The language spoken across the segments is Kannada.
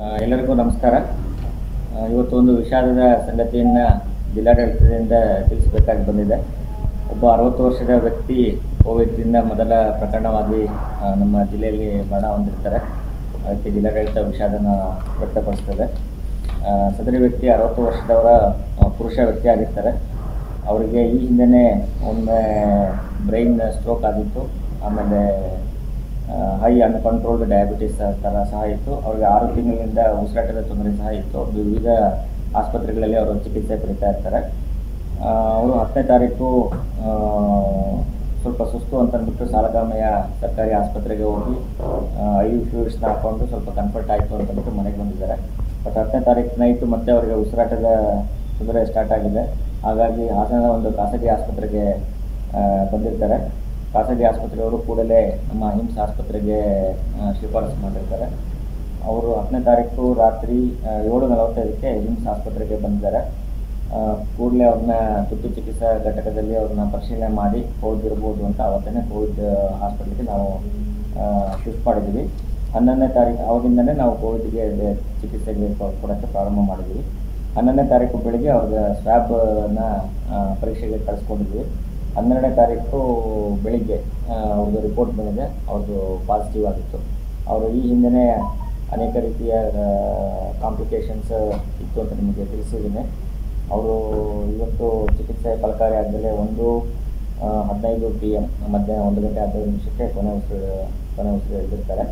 ಆ, ಎಲ್ಲರಿಗೂ ನಮಸ್ಕಾರ ಆ, ಇವತ್ತು ಒಂದು ವಿಷಾದದ ಸಂಗತಿಯನ್ನು ಜಿಲ್ಲಾಡಳಿತದಿಂದ ತಿಳಿಸಬೇಕಾಗಿ ಬಂದಿದೆ ಒಬ್ಬ ಅರವತ್ತು ವರ್ಷದ ವ್ಯಕ್ತಿ ಕೋವಿಡ್ದಿಂದ ಮೊದಲ ಪ್ರಕರಣವಾಗಿ ಆ, ನಮ್ಮ ಜಿಲ್ಲೆಯಲ್ಲಿ ಮರಣ ಹೊಂದಿರ್ತಾರೆ ಅದಕ್ಕೆ ಜಿಲ್ಲಾಡಳಿತ ವಿಷಾದನ ವ್ಯಕ್ತಪಡಿಸ್ತದೆ ಆ, ಸದರಿ ವ್ಯಕ್ತಿ ಅರವತ್ತು ವರ್ಷದವರ ಆ, ಪುರುಷ ವ್ಯಕ್ತಿ ಆಗಿರ್ತಾರೆ ಅವರಿಗೆ ಈ ಹಿಂದೆನೇ ಒಮ್ಮೆ ಬ್ರೈನ್ ಸ್ಟ್ರೋಕ್ ಆಗಿತ್ತು ಆಮೇಲೆ ಹೈ ಅನ್ಕಂಟ್ರೋಲ್ಡ್ ಡಯಾಬಿಟಿಸ್ ಥರ ಸಹ ಇತ್ತು ಅವ್ರಿಗೆ ಆರು ತಿಂಗಳಿಂದ ಉಸಿರಾಟದ ತೊಂದರೆ ಸಹ ಇತ್ತು ವಿವಿಧ ಆಸ್ಪತ್ರೆಗಳಲ್ಲಿ ಅವರು ಚಿಕಿತ್ಸೆ ಪಡಿತಾ ಇರ್ತಾರೆ ಅವರು ಹತ್ತನೇ ತಾರೀಕು ಆ, ಸ್ವಲ್ಪ ಸುಸ್ತು ಅಂತ ಅಂದ್ಬಿಟ್ಟು ಸಾಲಗಾಮೆಯ ಸರ್ಕಾರಿ ಆಸ್ಪತ್ರೆಗೆ ಹೋಗಿ ಐ ಯು ಫ್ಲೂಯಿಡ್ಸ್ನ ಹಾಕೊಂಡು ಸ್ವಲ್ಪ ಕನ್ಫರ್ಟ್ ಆಯಿತು ಅಂತ ಅಂದ್ಬಿಟ್ಟು ಮನೆಗೆ ಬಂದಿದ್ದಾರೆ ಬಟ್ ಹತ್ತನೇ ತಾರೀಕು ನೈಟು ಮತ್ತೆ ಅವರಿಗೆ ಉಸಿರಾಟದ ತೊಂದರೆ ಸ್ಟಾರ್ಟ್ ಆಗಿದೆ ಹಾಗಾಗಿ ಹಾಸನದ ಒಂದು ಖಾಸಗಿ ಆಸ್ಪತ್ರೆಗೆ ಆ, ಬಂದಿರ್ತಾರೆ ಖಾಸಗಿ ಆಸ್ಪತ್ರೆಯವರು ಕೂಡಲೇ ನಮ್ಮ ಹಿಮ್ಸ್ ಆಸ್ಪತ್ರೆಗೆ ಆ, ಶಿಫಾರಸು ಮಾಡಿರ್ತಾರೆ ಅವರು ಹತ್ತನೇ ತಾರೀಕು ರಾತ್ರಿ ಆ, ಏಳು ನಲವತ್ತೈದಕ್ಕೆ ಹಿಮ್ಸ್ ಆಸ್ಪತ್ರೆಗೆ ಬಂದಿದ್ದಾರೆ ಕೂಡಲೇ ಅವ್ರನ್ನ ತುರ್ತು ಚಿಕಿತ್ಸಾ ಘಟಕದಲ್ಲಿ ಅವ್ರನ್ನ ಪರಿಶೀಲನೆ ಮಾಡಿ ಕೋವಿಡ್ ಇರ್ಬೋದು ಅಂತ ಅವತ್ತೇ ಕೋವಿಡ್ ಹಾಸ್ಪಿಟ್ಲಿಗೆ ನಾವು ಶಿಫ್ಟ್ ಮಾಡಿದ್ದೀವಿ ಹನ್ನೊಂದನೇ ತಾರೀಕು ಅವಾಗಿಂದನೇ ನಾವು ಕೋವಿಡ್ಗೆ ಚಿಕಿತ್ಸೆಗೆ ಕೊ- ಕೊಡೋಕ್ಕೆ ಪ್ರಾರಂಭ ಮಾಡಿದ್ದೀವಿ ಹನ್ನೊಂದನೇ ತಾರೀಕು ಬೆಳಿಗ್ಗೆ ಅವ್ರಿಗೆ ಸ್ವ್ಯಾಬ್ನ ಪರೀಕ್ಷೆಗೆ ಕಳಿಸ್ಕೊಂಡಿದ್ವಿ ಹನ್ನೆರಡನೇ ತಾರೀಕು ಬೆಳಿಗ್ಗೆ ಆ, ಅವ್ರದ್ದು ರಿಪೋರ್ಟ್ ಬಂದಿದೆ ಅವ್ರದ್ದು ಪಾಸಿಟಿವ್ ಆಗಿತ್ತು ಅವರು ಈ ಹಿಂದೆನೇ ಅನೇಕ ರೀತಿಯ ಕಾಂಪ್ಲಿಕೇಶನ್ಸ್ ಇತ್ತು ಅಂತ ನಿಮಗೆ ತಿಳಿಸಿದ್ದೀನಿ ಅವರು ಇವತ್ತು ಚಿಕಿತ್ಸೆ ಫಲಕಾರಿ ಆಗದಲ್ಲೇ ಒಂದು ಆ, ಹದಿನೈದು ಪಿ ಎಮ್ ಮಧ್ಯಾಹ್ನ ಒಂದು ಗಂಟೆ ಹದಿನೈದು ನಿಮಿಷಕ್ಕೆ ಕೊನೆ ಉಸಿರು ಕೊನೆ ಉಸಿರು ಎಳೆದಿರ್ತಾರೆ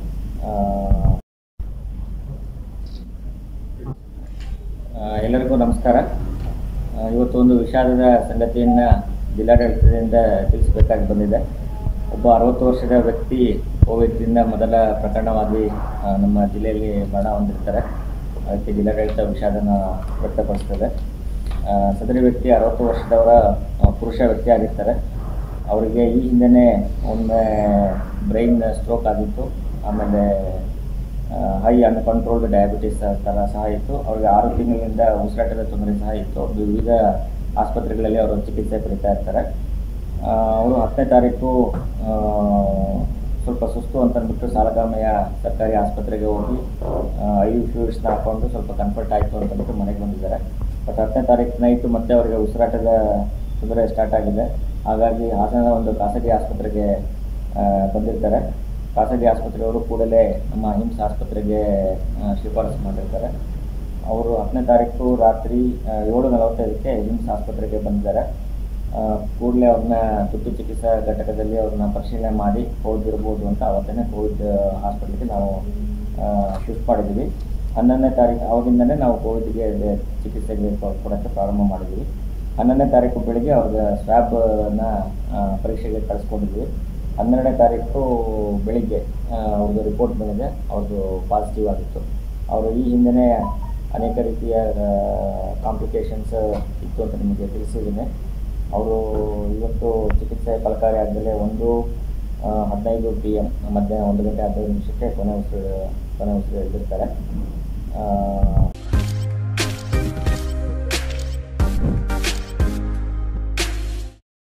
ಆ, ಎಲ್ಲರಿಗೂ ನಮಸ್ಕಾರ ಆ, ಇವತ್ತು ಒಂದು ವಿಷಾದದ ಸಂಗತಿಯನ್ನು ಜಿಲ್ಲಾಡಳಿತದಿಂದ ತಿಳಿಸಬೇಕಾಗಿ ಬಂದಿದೆ ಒಬ್ಬ ಅರವತ್ತು ವರ್ಷದ ವ್ಯಕ್ತಿ ಕೋವಿಡ್ದಿಂದ ಮೊದಲ ಪ್ರಕರಣವಾಗಿ ಆ, ನಮ್ಮ ಜಿಲ್ಲೆಯಲ್ಲಿ ಮರಣ ಹೊಂದಿರ್ತಾರೆ ಅದಕ್ಕೆ ಜಿಲ್ಲಾಡಳಿತ ವಿಷಾದನ ವ್ಯಕ್ತಪಡಿಸ್ತದೆ ಆ, ಸದರಿ ವ್ಯಕ್ತಿ ಅರವತ್ತು ವರ್ಷದವರ ಆ, ಪುರುಷ ವ್ಯಕ್ತಿ ಆಗಿರ್ತಾರೆ ಅವರಿಗೆ ಈ ಹಿಂದೆನೇ ಒಮ್ಮೆ ಬ್ರೈನ್ ಸ್ಟ್ರೋಕ್ ಆಗಿತ್ತು ಆಮೇಲೆ ಹೈ ಅನ್ಕಂಟ್ರೋಲ್ಡ್ ಡಯಾಬಿಟಿಸ್ ಥರ ಸಹ ಇತ್ತು ಅವ್ರಿಗೆ ಆರು ತಿಂಗಳಿಂದ ಉಸಿರಾಟದ ತೊಂದರೆ ಸಹ ಇತ್ತು ವಿವಿಧ ಆಸ್ಪತ್ರೆಗಳಲ್ಲಿ ಅವರು ಚಿಕಿತ್ಸೆ ಪಡಿತಾ ಇರ್ತಾರೆ ಆ, ಅವರು ಹತ್ತನೇ ತಾರೀಕು ಆ, ಸ್ವಲ್ಪ ಸುಸ್ತು ಅಂತ ಅಂದ್ಬಿಟ್ಟು ಸಾಲಗಾಮೆಯ ಸರ್ಕಾರಿ ಆಸ್ಪತ್ರೆಗೆ ಹೋಗಿ ಐ ಯು ಫ್ಲೂಯಿಡ್ಸ್ನ ಹಾಕೊಂಡು ಸ್ವಲ್ಪ ಕನ್ಫರ್ಟ್ ಆಯಿತು ಅಂತ ಅಂದ್ಬಿಟ್ಟು ಮನೆಗೆ ಬಂದಿದ್ದಾರೆ ಬಟ್ ಹತ್ತನೇ ತಾರೀಕು ನೈಟು ಮತ್ತೆ ಅವರಿಗೆ ಉಸಿರಾಟದ ತೊಂದರೆ ಸ್ಟಾರ್ಟ್ ಆಗಿದೆ ಹಾಗಾಗಿ ಹಾಸನದ ಒಂದು ಖಾಸಗಿ ಆಸ್ಪತ್ರೆಗೆ ಆ, ಬಂದಿರ್ತಾರೆ ಖಾಸಗಿ ಆಸ್ಪತ್ರೆಯವರು ಕೂಡಲೇ ನಮ್ಮ ಹಿಮ್ಸ್ ಆಸ್ಪತ್ರೆಗೆ ಆ, ಶಿಫಾರಸು ಮಾಡಿರ್ತಾರೆ ಅವರು ಹತ್ತನೇ ತಾರೀಕು ರಾತ್ರಿ ಆ, ಏಳು ನಲವತ್ತೈದಕ್ಕೆ ಹಿಮ್ಸ್ ಆಸ್ಪತ್ರೆಗೆ ಬಂದಿದ್ದಾರೆ ಕೂಡಲೇ ಅವ್ರನ್ನ ತುರ್ತು ಚಿಕಿತ್ಸಾ ಘಟಕದಲ್ಲಿ ಅವ್ರನ್ನ ಪರಿಶೀಲನೆ ಮಾಡಿ ಕೋವಿಡ್ ಇರ್ಬೋದು ಅಂತ ಅವತ್ತೇ ಕೋವಿಡ್ ಹಾಸ್ಪಿಟ್ಲಿಗೆ ನಾವು ಶಿಫ್ಟ್ ಮಾಡಿದ್ದೀವಿ ಹನ್ನೊಂದನೇ ತಾರೀಕು ಅವಾಗಿಂದನೇ ನಾವು ಕೋವಿಡ್ಗೆ ಚಿಕಿತ್ಸೆಗೆ ಕೊ- ಕೊಡೋಕ್ಕೆ ಪ್ರಾರಂಭ ಮಾಡಿದ್ದೀವಿ ಹನ್ನೊಂದನೇ ತಾರೀಕು ಬೆಳಿಗ್ಗೆ ಅವ್ರಿಗೆ ಸ್ವ್ಯಾಬ್ನ ಪರೀಕ್ಷೆಗೆ ಕಳಿಸ್ಕೊಂಡಿದ್ವಿ ಹನ್ನೆರಡನೇ ತಾರೀಕು ಬೆಳಿಗ್ಗೆ ಆ, ಅವ್ರದ್ದು ರಿಪೋರ್ಟ್ ಬಂದಿದೆ ಅವ್ರದ್ದು ಪಾಸಿಟಿವ್ ಆಗಿತ್ತು ಅವರು ಈ ಹಿಂದೆನೇ ಅನೇಕ ರೀತಿಯ ಕಾಂಪ್ಲಿಕೇಶನ್ಸ್ ಇತ್ತು ಅಂತ ನಿಮಗೆ ತಿಳಿಸಿದ್ದೀನಿ ಅವರು ಇವತ್ತು ಚಿಕಿತ್ಸೆ ಫಲಕಾರಿ ಆಗದಲ್ಲೇ ಒಂದು ಆ, ಹದಿನೈದು ಪಿ ಎಮ್ ಮಧ್ಯಾಹ್ನ ಒಂದು ಗಂಟೆ ಹದಿನೈದು ನಿಮಿಷಕ್ಕೆ ಕೊನೆ ಉಸಿರು ಕೊನೆ ಉಸಿರು ಎಳೆದಿರ್ತಾರೆ